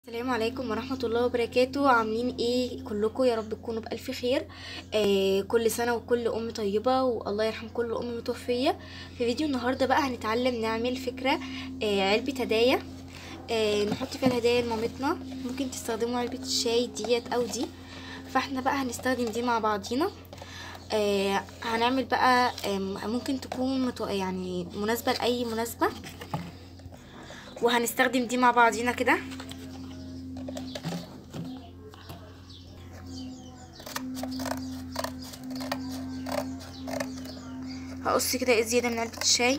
السلام عليكم ورحمة الله وبركاته عاملين ايه كلكم يا رب تكونوا بألف خير آه كل سنة وكل أم طيبة والله يرحم كل أم متوفية في فيديو النهاردة بقى هنتعلم نعمل فكرة آه علبة هدايا آه نحط فيها الهدايا لمامتنا ممكن تستخدموا علبة الشاي ديت أو دي فاحنا بقى هنستخدم دي مع بعضينا آه هنعمل بقى آه ممكن تكون متو... يعني مناسبة لأي مناسبة وهنستخدم دي مع بعضينا كده هقص كده ايه زياده من علبه الشاي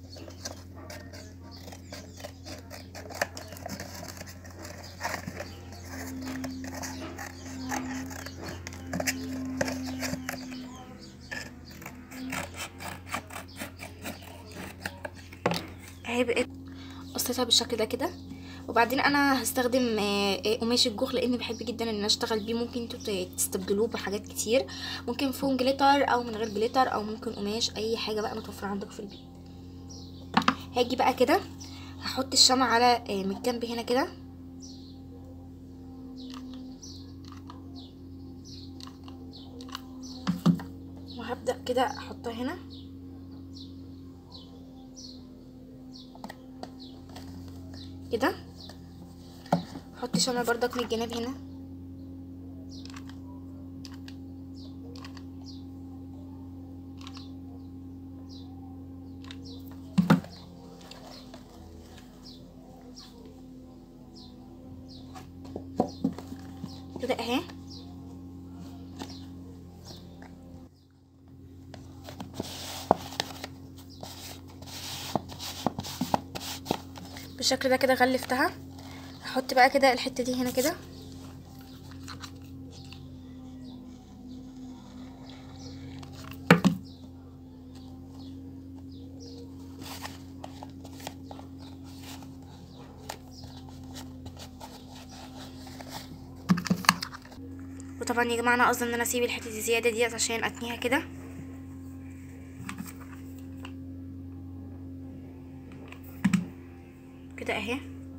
اهي بقت قصيتها بالشكل ده كده وبعدين انا هستخدم قماش الجوخ لاني بحب جدا ان اشتغل بيه ممكن انتوا تستبدلوه بحاجات كتير ممكن فوم جليتر او من غير جليتر او ممكن قماش اي حاجه بقى متوفره عندك في البيت هاجي بقى كده هحط الشمع على من الجنب هنا كده وهبدا كده احطها هنا كده احط شمع بردك من الجناب هنا كده اهي بالشكل ده كده غلفتها هحط بقى كده الحته دي هنا كده وطبعا يا جماعه انا قصدي ان انا اسيب الحته دي زياده ديت عشان اتنيها كده كده اهي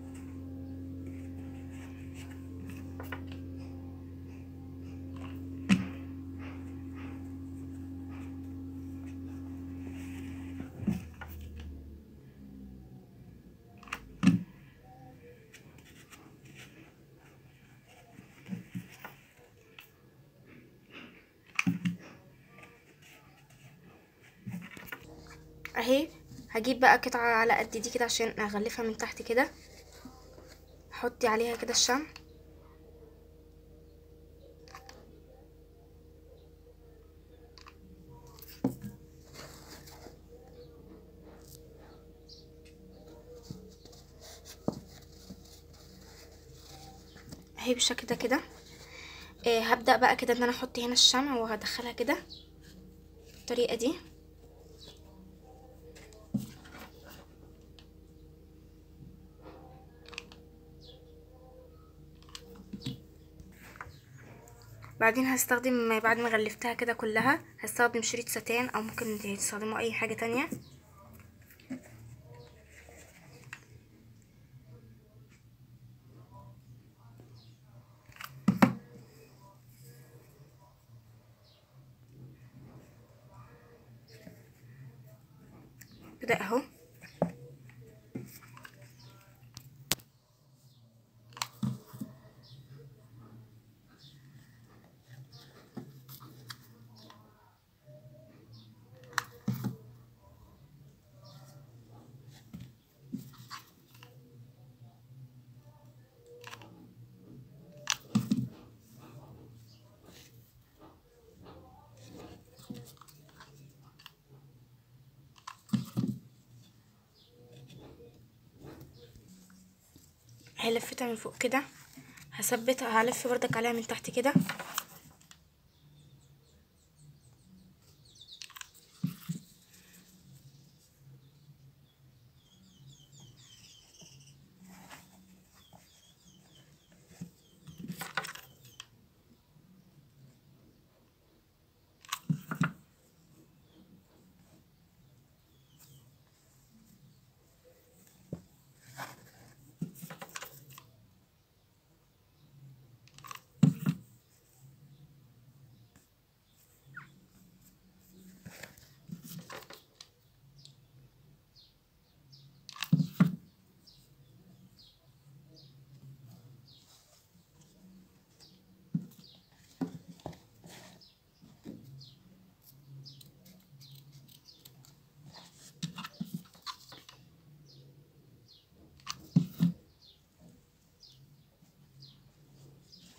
اهي هجيب بقى قطعة على قد دي كده عشان اغلفها من تحت كده حطي عليها كده الشمع اهي بالشكل ده كده آه هبدأ بقى كده ان انا احط هنا الشمع وهدخلها كده بالطريقة دي بعدين هستخدم بعد ما غلفتها كده كلها هستخدم شريط ستان او ممكن تستخدموا اي حاجة تانية كده اهو هلفتها من فوق كده هثبتها هلف بردك عليها من تحت كده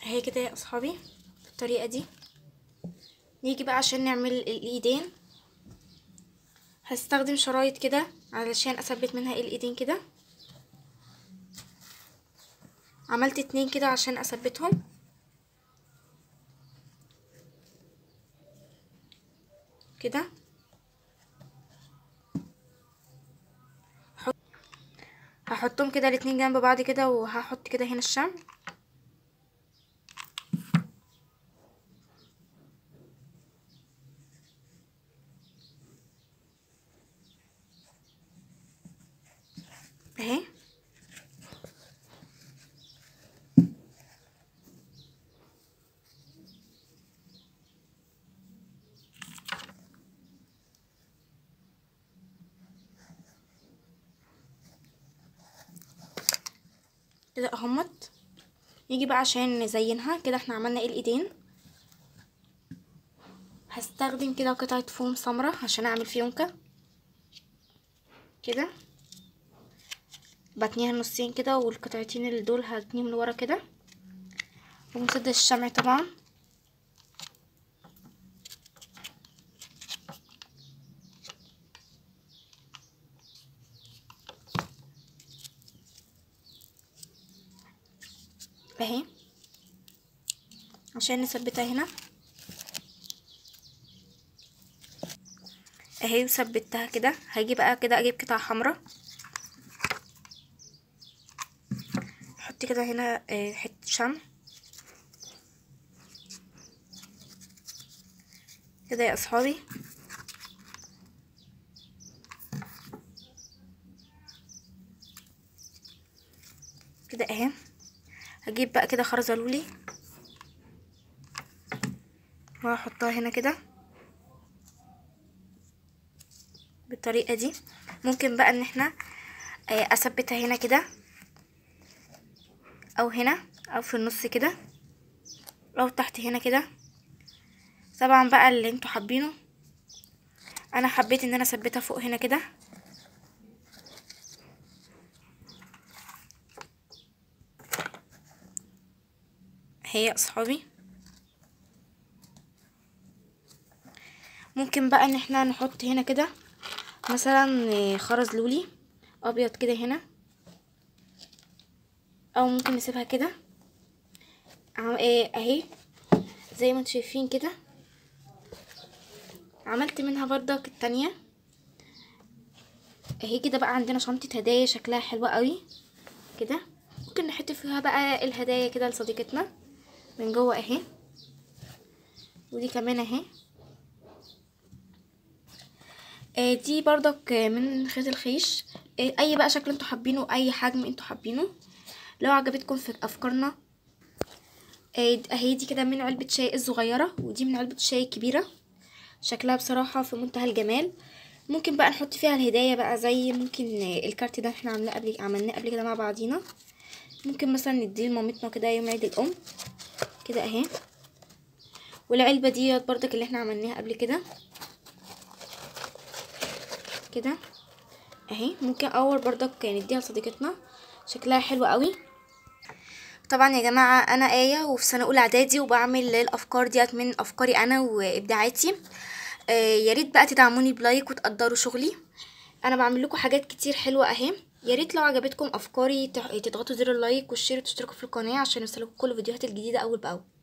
اهي كده يا اصحابي بالطريقه دي نيجي بقى عشان نعمل الايدين هستخدم شرايط كده علشان اثبت منها الايدين كده عملت اتنين كده عشان اثبتهم كده هحطهم كده الاتنين جنب بعض كده وهحط كده هنا الشمع اهي كده اهمت نيجي بقى عشان نزينها كده احنا عملنا ايه الايدين هستخدم كده قطعة فوم سمرة عشان اعمل فيونكة كده بتنيها نصين كده والقطعتين اللي دول هتنيهم لورا كده ومسدس الشمع طبعا اهي عشان نثبتها هنا اهي وثبتها كده هاجي بقى كده اجيب قطعة حمراء احط كده هنا آه، حتة شمع كده يا اصحابي كده اهي هجيب بقى كده خرزة لولي وهحطها هنا كده بالطريقة دي ممكن بقى ان احنا آه، اثبتها هنا كده او هنا او في النص كده او تحت هنا كده طبعا بقى اللي انتوا حابينه انا حبيت ان انا اثبتها فوق هنا كده هي يا اصحابي ممكن بقى ان احنا نحط هنا كده مثلا آه، خرز لولي ابيض كده هنا او ممكن نسيبها كده عم- آه، اهي زي ما انتوا شايفين كده عملت منها بردك التانية اهي كده بقى عندنا شنطة هدايا شكلها حلو قوي كده ممكن نحط فيها بقى الهدايا كده لصديقتنا من جوه اهي ودي كمان اهي آه، دي برضك آه، من خيط الخيش آه، اي بقى شكل انتوا حابينه اي حجم انتوا حابينه لو عجبتكم في افكارنا آه، اهي دي كده من علبة شاي الصغيرة ودي من علبة شاي الكبيرة شكلها بصراحة في منتهى الجمال ممكن بقى نحط فيها الهدايا بقى زي ممكن آه، الكارت ده احنا عملناه قبل عملناه قبل كده مع بعضينا ممكن مثلا نديه لمامتنا كده يوم عيد الام كده اهي والعلبة دي برضك اللي احنا عملناها قبل كده كده اهي ممكن اول برضك نديها لصديقتنا شكلها حلو قوي طبعا يا جماعة انا آية وفي سنة اولى اعدادي وبعمل الافكار ديت من افكاري انا وابداعاتي آه يا ريت بقى تدعموني بلايك وتقدروا شغلي انا بعمل لكم حاجات كتير حلوة اهي يا ريت لو عجبتكم افكاري تح- تضغطوا زر اللايك والشير وتشتركوا في القناة عشان يوصلكم كل الفيديوهات الجديدة اول باول